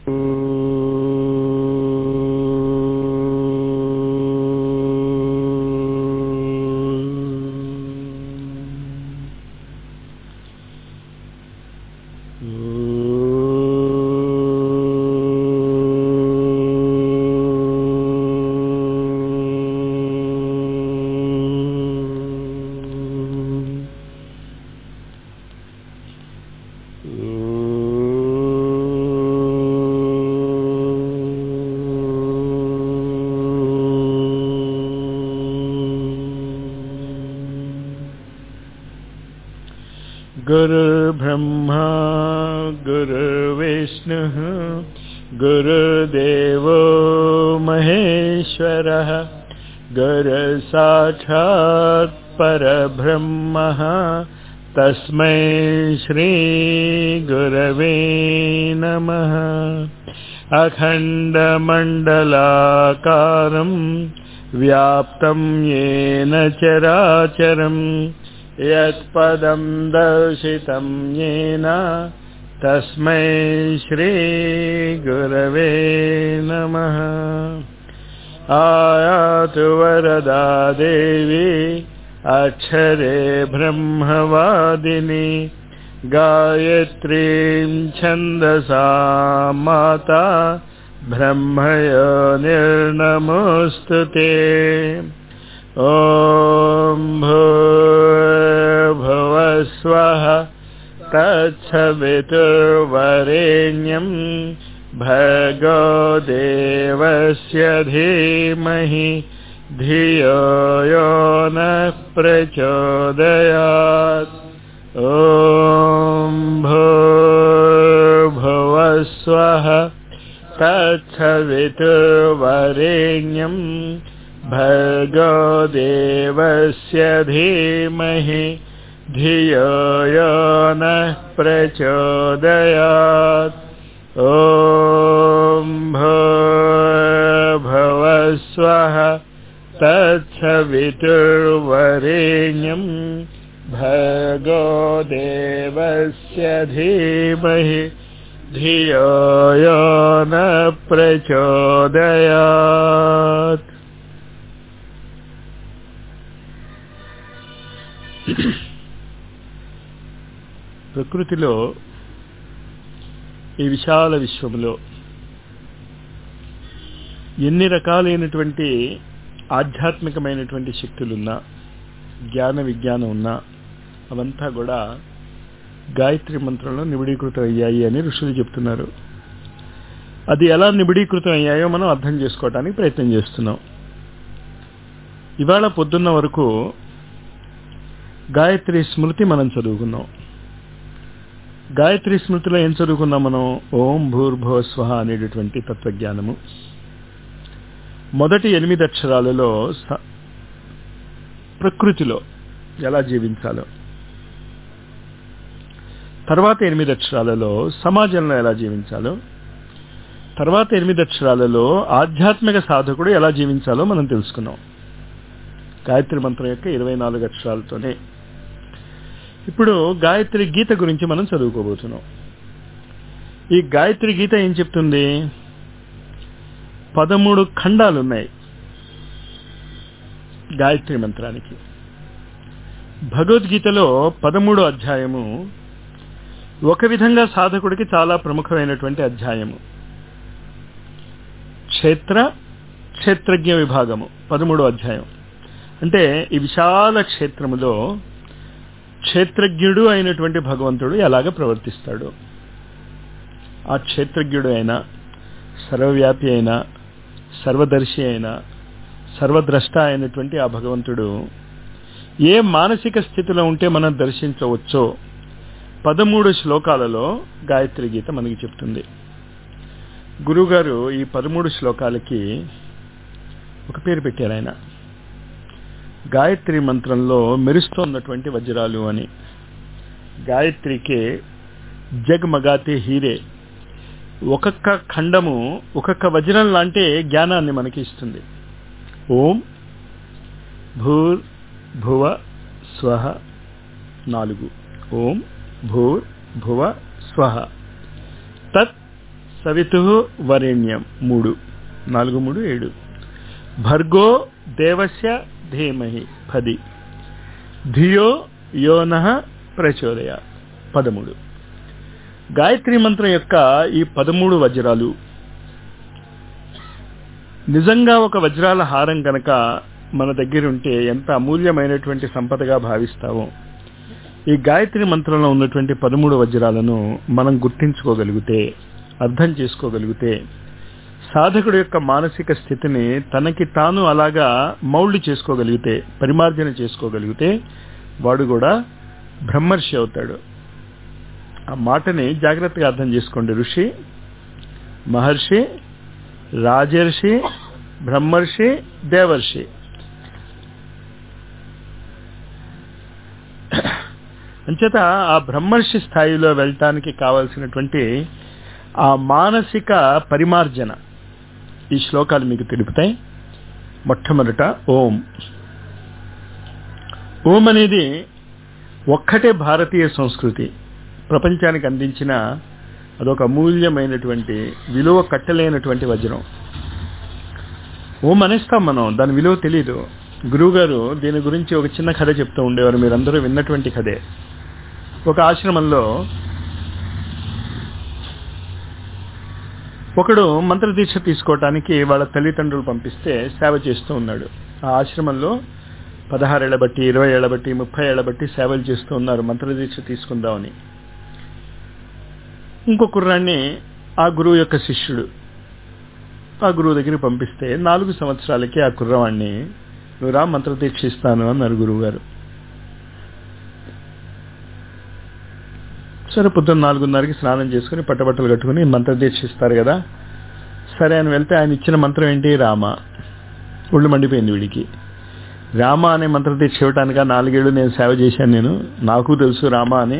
गुरुर्ब्रह्मा गुरुर्विष्णुः गुरुदेवो महेश्वरः गुरुसाक्षात् परब्रह्मः तस्मै श्रीगुरवे नमः अखण्डमण्डलाकारम् व्याप्तं येन चराचरम् यत्पदं दर्शितं येन तस्मै श्रीगुरवे नमः आयातु वरदा देवी अक्षरे ब्रह्मवादिनी गायत्रीं छन्दसा माता ब्रह्मय निर्नमोऽस्तु ते ॐ भूर्भुवस्वः तत्सवितुर्वरेण्यं भर्गो देवस्य धीमहि धियो यो नः प्रचोदयात् ॐ भूर्भुवस्वः तत्सवितुर्वरेण्यम् भर्गो देवस्य धीमहि धियो यो नः प्रचोदयात् ॐ भूर्भुवस्वः तत्सवितुर्वरेण्यम् भर्गो देवस्य धीमहि धियो यो न प्रचोदयात् ప్రకృతిలో ఈ విశాల విశ్వంలో ఎన్ని రకాలైనటువంటి ఆధ్యాత్మికమైనటువంటి శక్తులున్నా జ్ఞాన విజ్ఞానం ఉన్నా అవంతా కూడా గాయత్రి మంత్రంలో నిబిడీకృతం అయ్యాయి అని ఋషులు చెప్తున్నారు అది ఎలా నిబిడీకృతం అయ్యాయో మనం అర్థం చేసుకోవడానికి ప్రయత్నం చేస్తున్నాం ఇవాళ పొద్దున్న వరకు గాయత్రి స్మృతి మనం చదువుకున్నాం గాయత్రి స్మృతిలో ఏం చదువుకున్నాం మనం ఓం భూర్భువ స్వహ అనేటటువంటి తత్వజ్ఞానము మొదటి ఎనిమిది అక్షరాలలో ప్రకృతిలో ఎలా జీవించాలో తర్వాత ఎనిమిది అక్షరాలలో సమాజంలో ఎలా జీవించాలో తర్వాత ఎనిమిది అక్షరాలలో ఆధ్యాత్మిక సాధకుడు ఎలా జీవించాలో మనం తెలుసుకున్నాం గాయత్రి మంత్రం యొక్క ఇరవై నాలుగు అక్షరాలతోనే ఇప్పుడు గాయత్రి గీత గురించి మనం చదువుకోబోతున్నాం ఈ గాయత్రి గీత ఏం చెప్తుంది పదమూడు ఖండాలు ఉన్నాయి గాయత్రి మంత్రానికి భగవద్గీతలో పదమూడో అధ్యాయము ఒక విధంగా సాధకుడికి చాలా ప్రముఖమైనటువంటి అధ్యాయము క్షేత్ర క్షేత్రజ్ఞ విభాగము పదమూడో అధ్యాయం అంటే ఈ విశాల క్షేత్రములో క్షేత్రజ్ఞుడు అయినటువంటి భగవంతుడు ఎలాగ ప్రవర్తిస్తాడు ఆ క్షేత్రజ్ఞుడు అయినా సర్వవ్యాపి అయినా సర్వదర్శి అయినా సర్వద్రష్ట అయినటువంటి ఆ భగవంతుడు ఏ మానసిక స్థితిలో ఉంటే మనం దర్శించవచ్చో పదమూడు శ్లోకాలలో గాయత్రి గీత మనకి చెప్తుంది గురుగారు ఈ పదమూడు శ్లోకాలకి ఒక పేరు పెట్టారు ఆయన గాయత్రి మంత్రంలో మెరుస్తోన్నటువంటి వజ్రాలు అని గాయత్రికే జగమగాతే హీరే ఒక్కొక్క ఖండము ఒక్కొక్క వజ్రం లాంటి జ్ఞానాన్ని మనకి ఇస్తుంది ఓం భూర్ భువ స్వహ నాలుగు ఓం భూర్ భువ స్వహ తత్ సవితు వరేణ్యం మూడు నాలుగు మూడు ఏడు భర్గో దేవస్య ధీమహి పది ధియో యోన ప్రచోదయ పదమూడు గాయత్రి మంత్రం యొక్క ఈ పదమూడు వజ్రాలు నిజంగా ఒక వజ్రాల హారం గనక మన దగ్గర ఉంటే ఎంత అమూల్యమైనటువంటి సంపదగా భావిస్తావో ఈ గాయత్రి మంత్రంలో ఉన్నటువంటి పదమూడు వజ్రాలను మనం గుర్తించుకోగలిగితే అర్థం చేసుకోగలిగితే సాధకుడు యొక్క మానసిక స్థితిని తనకి తాను అలాగా మౌల్డ్ చేసుకోగలిగితే పరిమార్జన చేసుకోగలిగితే వాడు కూడా బ్రహ్మర్షి అవుతాడు ఆ మాటని జాగ్రత్తగా అర్థం చేసుకోండి ఋషి మహర్షి రాజర్షి బ్రహ్మర్షి దేవర్షి అంచేత ఆ బ్రహ్మర్షి స్థాయిలో వెళ్ళటానికి కావలసినటువంటి ఆ మానసిక పరిమార్జన ఈ శ్లోకాలు మీకు తెలుపుతాయి మొట్టమొదట ఓం ఓం అనేది ఒక్కటే భారతీయ సంస్కృతి ప్రపంచానికి అందించిన అదొక అమూల్యమైనటువంటి విలువ కట్టలేనటువంటి వజ్రం ఓం అనేస్తాం మనం దాని విలువ తెలియదు గురువుగారు దీని గురించి ఒక చిన్న కథ చెప్తూ ఉండేవారు మీరందరూ విన్నటువంటి కథే ఒక ఆశ్రమంలో ఒకడు మంత్రదీక్ష తీసుకోవటానికి వాళ్ళ తల్లిదండ్రులు పంపిస్తే సేవ చేస్తూ ఉన్నాడు ఆ ఆశ్రమంలో పదహారేళ్ల బట్టి ఇరవై ఏళ్ల బట్టి ముప్పై ఏళ్ల బట్టి సేవలు చేస్తూ ఉన్నారు మంత్రదీక్ష తీసుకుందామని ఇంకో కుర్రాన్ని ఆ గురువు యొక్క శిష్యుడు ఆ గురువు దగ్గరికి పంపిస్తే నాలుగు సంవత్సరాలకి ఆ కుర్రవాణ్ణి నువ్వు రా మంత్రదీక్ష ఇస్తాను అన్నారు గురువు గారు సరే పొద్దున్న నాలుగున్నరకి స్నానం చేసుకుని పట్టబట్టలు కట్టుకుని మంత్రదీక్ష ఇస్తారు కదా సరే అని వెళ్తే ఆయన ఇచ్చిన మంత్రం ఏంటి రామ ఒళ్ళు మండిపోయింది వీడికి రామ అనే మంత్రదీక్ష ఇవ్వటానికి నాలుగేళ్లు నేను సేవ చేశాను నేను నాకు తెలుసు రామ అని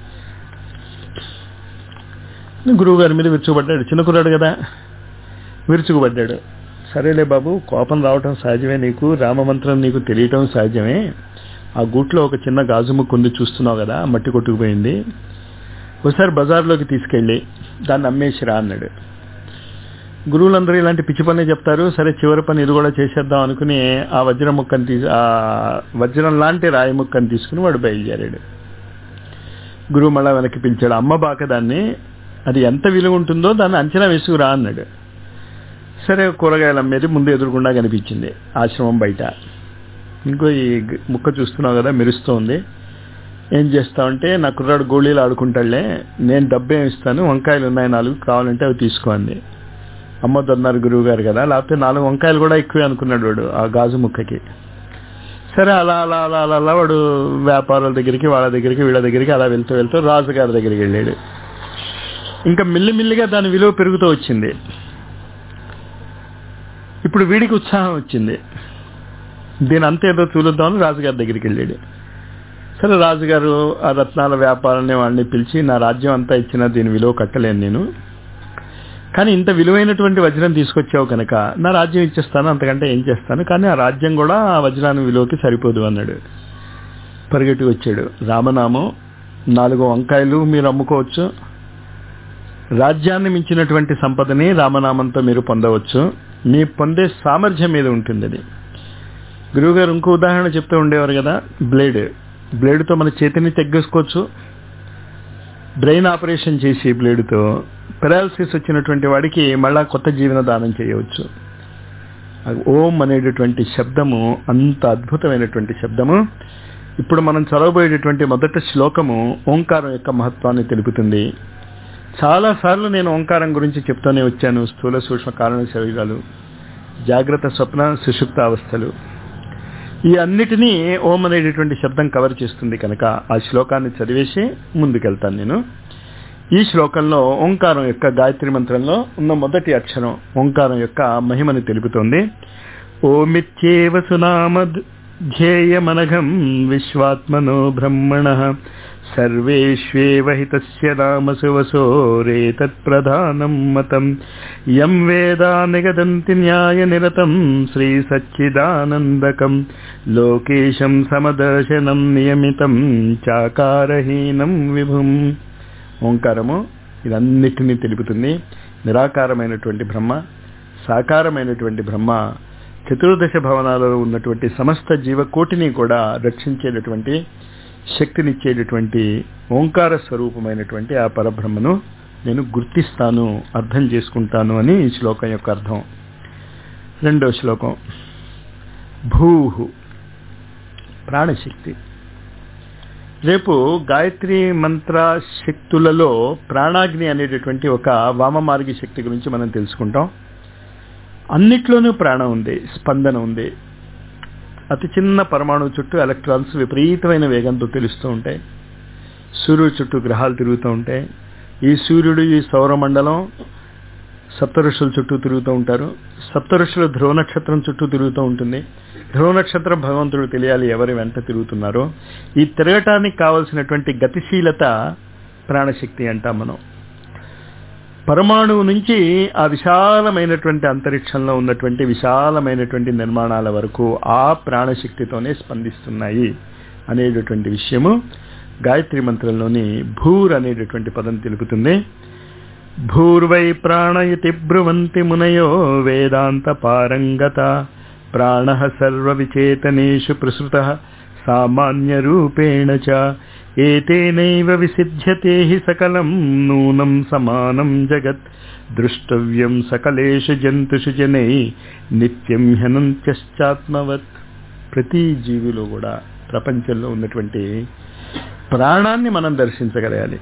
గురువు గారి మీద విరుచుకుపడ్డాడు చిన్న కుర్రాడు కదా విరుచుకుపడ్డాడు సరేలే బాబు కోపం రావటం సహజమే నీకు రామమంత్రం నీకు తెలియటం సహజమే ఆ గూట్లో ఒక చిన్న గాజు ముక్కు ఉంది చూస్తున్నావు కదా మట్టి కొట్టుకుపోయింది ఒకసారి బజార్లోకి తీసుకెళ్ళి దాన్ని అమ్మేసిరా అన్నాడు గురువులందరూ ఇలాంటి పిచ్చి పని చెప్తారు సరే చివరి పని ఇది కూడా చేసేద్దాం అనుకుని ఆ వజ్రం ముక్కని తీసి ఆ వజ్రం లాంటి రాయి ముక్కని తీసుకుని వాడు బయలుదేరాడు గురువు మళ్ళా వెనక్కి పిలిచాడు అమ్మ బాక దాన్ని అది ఎంత విలువ ఉంటుందో దాన్ని అంచనా వేసుకురా అన్నాడు సరే కూరగాయలు అమ్మేది ముందు ఎదురుకుండా కనిపించింది ఆశ్రమం బయట ఇంకో ఈ ముక్క చూస్తున్నావు కదా మెరుస్తూ ఉంది ఏం చేస్తామంటే నా కుర్రాడు గోళీలు ఆడుకుంటాడులే నేను డబ్బేం ఇస్తాను వంకాయలు ఉన్నాయి నాలుగు కావాలంటే అవి తీసుకోండి అమ్మొద్దన్నారు గురువు గారు కదా లేకపోతే నాలుగు వంకాయలు కూడా ఎక్కువే అనుకున్నాడు వాడు ఆ గాజు ముక్కకి సరే అలా అలా అలా అలా అలా వాడు వ్యాపారుల దగ్గరికి వాళ్ళ దగ్గరికి వీళ్ళ దగ్గరికి అలా వెళ్తూ వెళ్తూ రాజుగారి దగ్గరికి వెళ్ళాడు ఇంకా మిల్లిమిల్లిగా దాని విలువ పెరుగుతూ వచ్చింది ఇప్పుడు వీడికి ఉత్సాహం వచ్చింది దీని అంతేదో చూలుద్దామని రాజుగారి దగ్గరికి వెళ్ళాడు సరే రాజుగారు ఆ రత్నాల వ్యాపారాన్ని వాళ్ళని పిలిచి నా రాజ్యం అంతా ఇచ్చిన దీని విలువ కట్టలేను నేను కానీ ఇంత విలువైనటువంటి వజ్రం తీసుకొచ్చావు కనుక నా రాజ్యం ఇచ్చేస్తాను అంతకంటే ఏం చేస్తాను కానీ ఆ రాజ్యం కూడా ఆ వజ్రాన్ని విలువకి సరిపోదు అన్నాడు పరిగెట్టి వచ్చాడు రామనామం నాలుగు వంకాయలు మీరు అమ్ముకోవచ్చు రాజ్యాన్ని మించినటువంటి సంపదని రామనామంతో మీరు పొందవచ్చు మీ పొందే సామర్థ్యం మీద ఉంటుంది అది గురువుగారు ఇంకో ఉదాహరణ చెప్తూ ఉండేవారు కదా బ్లేడ్ బ్లేడ్తో మన చేతిని తెగ్గేసుకోవచ్చు బ్రెయిన్ ఆపరేషన్ చేసి బ్లేడ్తో పెరాలసిస్ వచ్చినటువంటి వాడికి మళ్ళా కొత్త జీవన దానం చేయవచ్చు ఓం అనేటటువంటి శబ్దము అంత అద్భుతమైనటువంటి శబ్దము ఇప్పుడు మనం చదవబోయేటటువంటి మొదటి శ్లోకము ఓంకారం యొక్క మహత్వాన్ని తెలుపుతుంది చాలా సార్లు నేను ఓంకారం గురించి చెప్తూనే వచ్చాను స్థూల సూక్ష్మ కారణ శరీరాలు జాగ్రత్త స్వప్న సుషుప్త అవస్థలు ఈ అన్నిటినీ ఓం అనేటటువంటి శబ్దం కవర్ చేస్తుంది కనుక ఆ శ్లోకాన్ని చదివేసి ముందుకెళ్తాను నేను ఈ శ్లోకంలో ఓంకారం యొక్క గాయత్రి మంత్రంలో ఉన్న మొదటి అక్షరం ఓంకారం యొక్క మహిమని తెలుపుతోంది ఓమిత్యేవ సునామద్ ధ్యేయమనఘం విశ్వాత్మనో బ్రహ్మణ సర్వేష్వేవ హితస్య నామ సువసోరేతత్ప్రధానం మతం యం వేదా నిగదంతి న్యాయ నిరతం శ్రీ సచ్చిదానందకం లోకేశం సమదర్శనం నియమితం చాకారహీనం విభుం ఓంకారము ఇదన్నిటినీ తెలుపుతుంది నిరాకారమైనటువంటి బ్రహ్మ సాకారమైనటువంటి బ్రహ్మ చతుర్దశ భవనాలలో ఉన్నటువంటి సమస్త జీవకోటిని కూడా రక్షించేటటువంటి శక్తినిచ్చేటటువంటి ఓంకార స్వరూపమైనటువంటి ఆ పరబ్రహ్మను నేను గుర్తిస్తాను అర్థం చేసుకుంటాను అని ఈ శ్లోకం యొక్క అర్థం రెండో శ్లోకం భూహు ప్రాణశక్తి రేపు గాయత్రి మంత్ర శక్తులలో ప్రాణాగ్ని అనేటటువంటి ఒక వామమార్గి శక్తి గురించి మనం తెలుసుకుంటాం అన్నిట్లోనూ ప్రాణం ఉంది స్పందన ఉంది అతి చిన్న పరమాణువు చుట్టూ ఎలక్ట్రాన్స్ విపరీతమైన వేగంతో తెలుస్తూ ఉంటాయి సూర్యుడు చుట్టూ గ్రహాలు తిరుగుతూ ఉంటాయి ఈ సూర్యుడు ఈ సౌరమండలం సప్త ఋషుల చుట్టూ తిరుగుతూ ఉంటారు సప్త ఋషులు ధ్రువ నక్షత్రం చుట్టూ తిరుగుతూ ఉంటుంది ధ్రువ నక్షత్రం భగవంతుడు తెలియాలి ఎవరి వెంట తిరుగుతున్నారో ఈ తిరగటానికి కావలసినటువంటి గతిశీలత ప్రాణశక్తి అంటాం మనం పరమాణువు నుంచి ఆ విశాలమైనటువంటి అంతరిక్షంలో ఉన్నటువంటి విశాలమైనటువంటి నిర్మాణాల వరకు ఆ ప్రాణశక్తితోనే స్పందిస్తున్నాయి అనేటటువంటి విషయము గాయత్రి మంత్రంలోని భూర్ అనేటటువంటి పదం తెలుపుతుంది భూర్వై ప్రాణయతి బ్రువంతి మునయో వేదాంత పారంగత ప్రాణ సర్వ విచేతనేషు ప్రసృత సామాన్య రూపేణ చ ఏతేనైవ విసిధ్యతే హి సకలం నూనం సమానం జగత్ దృష్టవ్యం సకలేషు జంతుషు జనై నిత్యం హ్యనంత్యశ్చాత్మవత్ ప్రతి జీవిలో కూడా ప్రపంచంలో ఉన్నటువంటి ప్రాణాన్ని మనం దర్శించగలగాలి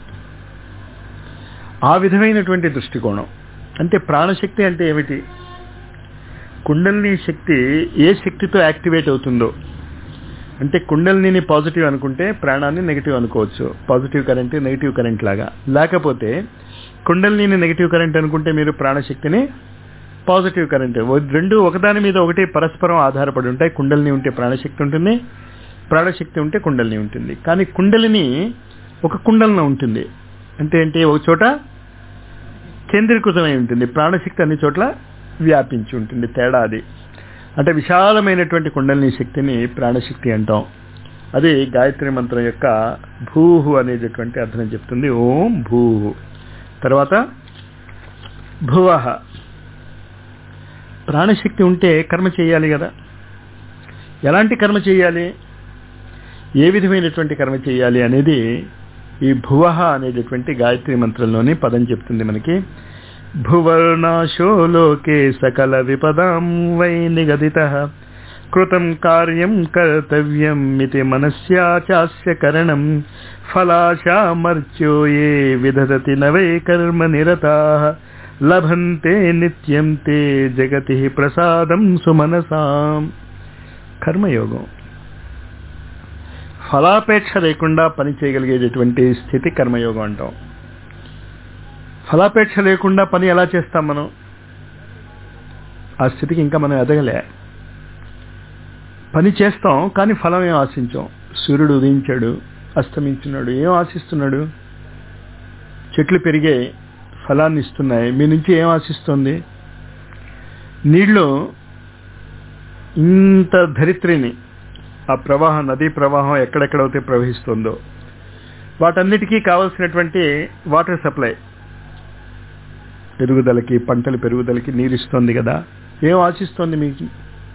ఆ విధమైనటువంటి దృష్టికోణం అంటే ప్రాణశక్తి అంటే ఏమిటి కుండలిని శక్తి ఏ శక్తితో యాక్టివేట్ అవుతుందో అంటే కుండలిని పాజిటివ్ అనుకుంటే ప్రాణాన్ని నెగిటివ్ అనుకోవచ్చు పాజిటివ్ కరెంట్ నెగిటివ్ కరెంట్ లాగా లేకపోతే కుండలిని నెగిటివ్ కరెంట్ అనుకుంటే మీరు ప్రాణశక్తిని పాజిటివ్ కరెంట్ రెండు ఒకదాని మీద ఒకటి పరస్పరం ఆధారపడి ఉంటాయి కుండలిని ఉంటే ప్రాణశక్తి ఉంటుంది ప్రాణశక్తి ఉంటే కుండలిని ఉంటుంది కానీ కుండలిని ఒక కుండలిన ఉంటుంది అంటే ఏంటి ఒక చోట కేంద్రీకృతమై ఉంటుంది ప్రాణశక్తి అన్ని చోట్ల వ్యాపించి ఉంటుంది తేడా అది అంటే విశాలమైనటువంటి కుండలిని శక్తిని ప్రాణశక్తి అంటాం అది గాయత్రి మంత్రం యొక్క భూహు అనేటటువంటి అర్థం చెప్తుంది ఓం భూహు తర్వాత భువహ ప్రాణశక్తి ఉంటే కర్మ చేయాలి కదా ఎలాంటి కర్మ చేయాలి ఏ విధమైనటువంటి కర్మ చేయాలి అనేది ఈ భువహ అనేటటువంటి గాయత్రి మంత్రంలోని పదం చెప్తుంది మనకి భువర్నాశో లోకే సకల విపదాం వై నిగదిత కృతం కార్యం కర్తవ్యం ఇది మనస్యాచాస్య కరణం ఫలాశామర్చ్యో ఏ విదధతి నవై కర్మ నిరతా లభంతే నిత్యం తే జగతి ప్రసాదం సుమనసాం కర్మయోగం ఫలాపేక్ష లేకుండా పని చేయగలిగేటటువంటి స్థితి కర్మయోగం అంటాం ఫలాపేక్ష లేకుండా పని ఎలా చేస్తాం మనం ఆ స్థితికి ఇంకా మనం ఎదగలే పని చేస్తాం కానీ ఫలం ఏం ఆశించాం సూర్యుడు ఉదయించాడు అస్తమించున్నాడు ఏం ఆశిస్తున్నాడు చెట్లు పెరిగే ఫలాన్ని ఇస్తున్నాయి మీ నుంచి ఏం ఆశిస్తుంది నీళ్లు ఇంత ధరిత్రిని ఆ ప్రవాహం నదీ ప్రవాహం ఎక్కడెక్కడైతే ప్రవహిస్తుందో వాటన్నిటికీ కావలసినటువంటి వాటర్ సప్లై పెరుగుదలకి పంటల పెరుగుదలకి నీరు ఇస్తుంది కదా ఏం ఆశిస్తోంది మీకు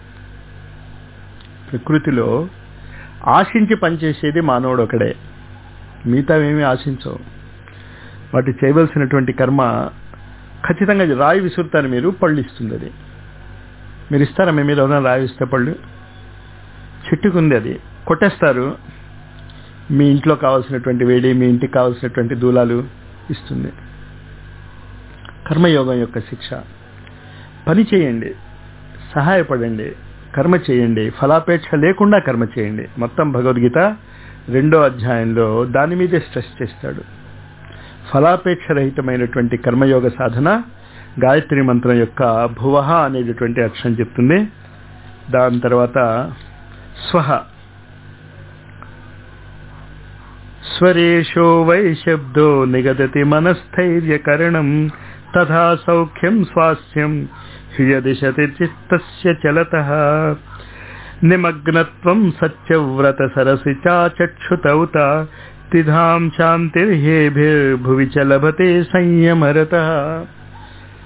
ప్రకృతిలో ఆశించి పనిచేసేది మానవుడు ఒకడే మిగతా ఏమీ ఆశించవు వాటి చేయవలసినటువంటి కర్మ ఖచ్చితంగా రాయి విసురుతారు మీరు పళ్ళు ఇస్తుంది అది మీరు ఇస్తారా మీ మీద ఎవరైనా రాయి ఇస్తే పళ్ళు చెట్టుకుంది అది కొట్టేస్తారు మీ ఇంట్లో కావాల్సినటువంటి వేడి మీ ఇంటికి కావాల్సినటువంటి దూలాలు ఇస్తుంది కర్మయోగం యొక్క శిక్ష పని చేయండి సహాయపడండి కర్మ చేయండి ఫలాపేక్ష లేకుండా కర్మ చేయండి మొత్తం భగవద్గీత రెండో అధ్యాయంలో దాని మీదే స్ట్రెస్ చేస్తాడు ఫలాపేక్ష రహితమైనటువంటి కర్మయోగ సాధన గాయత్రి మంత్రం యొక్క భువహ అనేటటువంటి అక్షరం చెప్తుంది దాని తర్వాత స్వహ స్వరేషో వై శబ్దో నిగదతి మనస్థైర్యకరణం తథా సౌఖ్యం స్వాస్థ్యం హ్రియదిశతి చిత్తస్య చలతః నిమగ్నత్వం సత్యవ్రత సరసి చాచక్షుతౌత తిధాం శాంతిర్హేభిర్భువి చ లభతే సంయమరత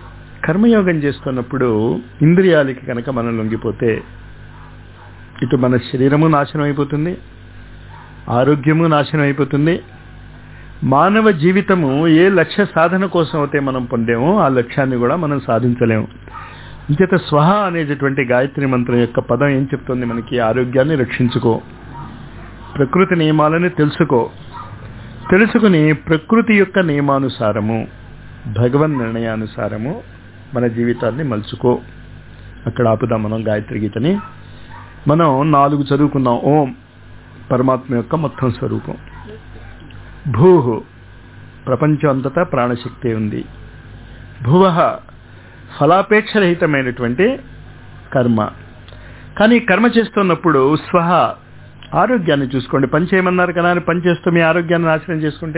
కర్మయోగం చేస్తున్నప్పుడు ఇంద్రియాలకి కనుక మనం లొంగిపోతే ఇటు మన శరీరము నాశనం అయిపోతుంది ఆరోగ్యము నాశనం అయిపోతుంది మానవ జీవితము ఏ లక్ష్య సాధన కోసం అయితే మనం పొందామో ఆ లక్ష్యాన్ని కూడా మనం సాధించలేము ఇంచేత స్వహ అనేటటువంటి గాయత్రి మంత్రం యొక్క పదం ఏం చెప్తుంది మనకి ఆరోగ్యాన్ని రక్షించుకో ప్రకృతి నియమాలని తెలుసుకో తెలుసుకుని ప్రకృతి యొక్క నియమానుసారము భగవన్ నిర్ణయానుసారము మన జీవితాన్ని మలుచుకో అక్కడ ఆపుదాం మనం గాయత్రి గీతని మనం నాలుగు చదువుకున్నాం ఓం పరమాత్మ యొక్క మొత్తం స్వరూపం భూ ప్రపంచం అంతటా ప్రాణశక్తి ఉంది భువ ఫలాపేక్షరహితమైనటువంటి కర్మ కానీ కర్మ చేస్తున్నప్పుడు స్వహ ఆరోగ్యాన్ని చూసుకోండి పని చేయమన్నారు కదా అని పని చేస్తూ మీ ఆరోగ్యాన్ని నాశనం చేసుకుంటే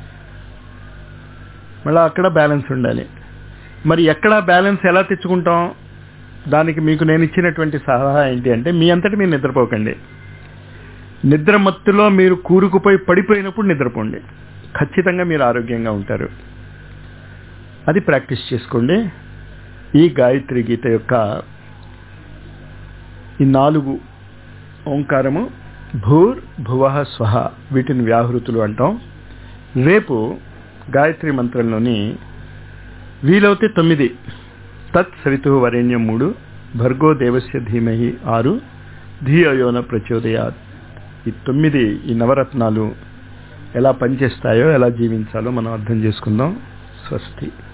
మళ్ళీ అక్కడ బ్యాలెన్స్ ఉండాలి మరి ఎక్కడ బ్యాలెన్స్ ఎలా తెచ్చుకుంటాం దానికి మీకు నేను ఇచ్చినటువంటి సలహా ఏంటి అంటే మీ అంతటి మీరు నిద్రపోకండి నిద్ర మత్తులో మీరు కూరుకుపోయి పడిపోయినప్పుడు నిద్రపోండి ఖచ్చితంగా మీరు ఆరోగ్యంగా ఉంటారు అది ప్రాక్టీస్ చేసుకోండి ఈ గాయత్రి గీత యొక్క ఈ నాలుగు ఓంకారము భూర్ భువ స్వహ వీటిని వ్యాహృతులు అంటాం రేపు గాయత్రి మంత్రంలోని వీలవుతే తొమ్మిది తత్ సవితు వరేణ్యం మూడు భర్గో దేవస్య ధీమహి ఆరు ధీయోన ప్రచోదయాత్ ఈ తొమ్మిది ఈ నవరత్నాలు ఎలా పనిచేస్తాయో ఎలా జీవించాలో మనం అర్థం చేసుకుందాం స్వస్తి